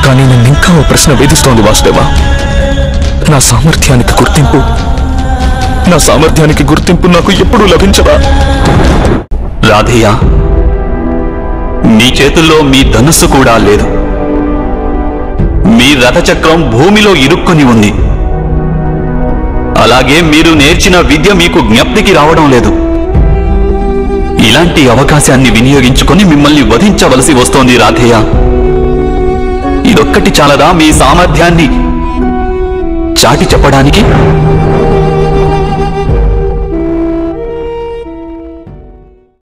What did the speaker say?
కానీ నన్ను ఇంకా ఓ ప్రశ్న వేధిస్తోంది వాసుదేవ నా సామర్థ్యానికి గుర్తింపు నా సామర్థ్యానికి గుర్తింపు నాకు ఎప్పుడూ లభించదా రాధయ్య మీ చేతుల్లో మీ ధనుస్సు కూడా లేదు మీ రథచక్రం భూమిలో ఇరుక్కుని ఉంది అలాగే మీరు నేర్చిన విద్య మీకు జ్ఞప్తికి రావడం లేదు ఇలాంటి అవకాశాన్ని వినియోగించుకొని మిమ్మల్ని వధించవలసి వస్తోంది రాధయ్య ఇదొక్కటి చాలదా మీ సామర్థ్యాన్ని చాటి చెప్పడానికి